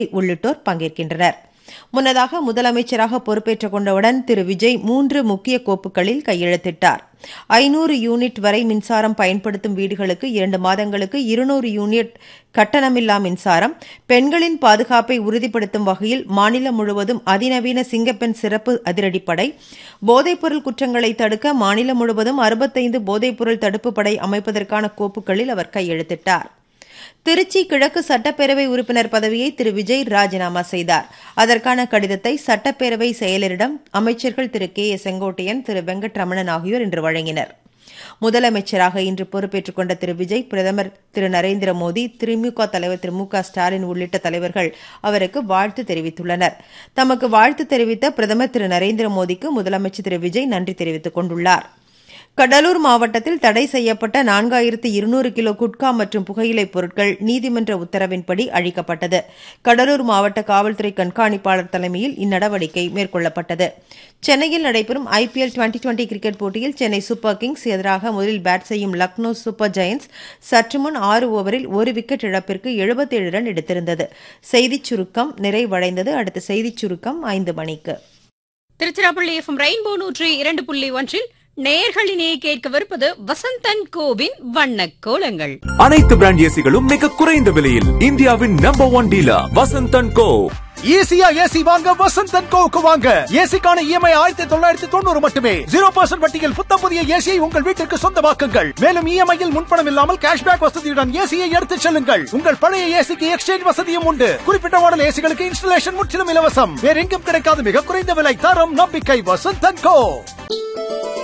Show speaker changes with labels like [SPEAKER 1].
[SPEAKER 1] உள்ளிட்டோர் பங்கேற்கின்றனர் முன்னதாக முதலமைச்சராக பொறுப்பேற்றுக் கொண்டவுடன் திரு விஜய் மூன்று முக்கிய கோப்புகளில் கையெழுத்திட்டார் ஐநூறு யூனிட் வரை மின்சாரம் பயன்படுத்தும் வீடுகளுக்கு இரண்டு மாதங்களுக்கு இருநூறு யூனிட் கட்டணமில்லா மின்சாரம் பெண்களின் பாதுகாப்பை உறுதிப்படுத்தும் வகையில் மாநிலம் முழுவதும் அதிநவீன சிங்கப்பெண் சிறப்பு அதிரடிப்படை போதைப்பொருள் குற்றங்களை தடுக்க மாநிலம் முழுவதும் அறுபத்தைந்து போதைப்பொருள் தடுப்பு படை அமைப்பதற்கான கோப்புகளில் அவர் கையெழுத்திட்டார் திருச்சி கிழக்கு சட்டப்பேரவை உறுப்பினர் பதவியை திரு விஜய் ராஜினாமா செய்தார் அதற்கான கடிதத்தை சட்டப்பேரவை செயலரிடம் அமைச்சர்கள் திரு கே ஏ செங்கோட்டையன் திரு வெங்கட்ரமணன் ஆகியோர் இன்று வழங்கினர் முதலமைச்சராக இன்று பொறுப்பேற்றுக் கொண்ட திரு விஜய் பிரதமர் திரு நரேந்திர மோடி திமுக தலைவர் திரு மு க ஸ்டாலின் உள்ளிட்ட தலைவர்கள் அவருக்கு வாழ்த்து தெரிவித்துள்ளனர் தமக்கு வாழ்த்து தெரிவித்த பிரதமர் திரு நரேந்திர மோடிக்கு முதலமைச்சர் திரு விஜய் நன்றி தெரிவித்துக் கொண்டுள்ளார் கடலூர் மாவட்டத்தில் தடை செய்யப்பட்ட நான்காயிரத்து இருநூறு கிலோ குட்கா மற்றும் புகையிலைப் பொருட்கள் நீதிமன்ற உத்தரவின்படி அழிக்கப்பட்டது கடலூர் மாவட்ட காவல்துறை கண்காணிப்பாளர் தலைமையில் இந்நடவடிக்கை மேற்கொள்ளப்பட்டது சென்னையில் நடைபெறும் ஐபிஎல் டுவெண்டி டுவெண்டி கிரிக்கெட் போட்டியில் சென்னை சூப்பர் கிங்ஸ் எதிராக முதலில் பேட் செய்யும் லக்னோ சூப்பர் ஜெயன்ஸ் சற்று முன் ஆறு ஓவரில் ஒரு விக்கெட் இழப்பிற்கு எழுபத்தேழு ரன் எடுத்திருந்தது செய்திச் சுருக்கம் நிறைவடைந்தது அடுத்த செய்திச் சுருக்கம் ஐந்து மணிக்கு
[SPEAKER 2] திருச்சிராப்பள்ளி எஃப்எம் ரெயின்போ நூற்றி இரண்டு புள்ளி ஒன்றில் நேயர்களினே கேட்கவிருப்பது வசந்தன் கோவின் வண்ணக் கோலங்கள்
[SPEAKER 3] அனைத்து பிராண்ட் ஏசிகளும் மிக குறைந்த விலையில் இந்தியாவின் number one dealer Vasanthan co
[SPEAKER 4] ஈஸியா ஏசி வாங்க வசந்தன் கோவுக்கு வாங்க ஏசிக்கான இஎம்ஐ ஆயிரத்தி தொள்ளாயிரத்தி தொண்ணூறு மட்டுமே ஜீரோ பர்சன்ட் வட்டியில் புத்தம் புதிய ஏசியை உங்கள் வீட்டிற்கு சொந்தமாக்குங்கள் மேலும் இஎம்ஐயில் முன்பணம் இல்லாமல் கேஷ்பேக் வசதியுடன் ஏசியை எடுத்துச் செல்லுங்கள் உங்கள் பழைய ஏசிக்கு எக்ஸ்சேஞ்ச் வசதியும் உண்டு குறிப்பிட்ட மாடல் ஏசிகளுக்கு இன்ஸ்டலேஷன் முற்றிலும் இலவசம் வேற எங்கும் கிடைக்காத மிக குறைந்த விலை தரம் நம்பிக்கை வசந்தன் கோ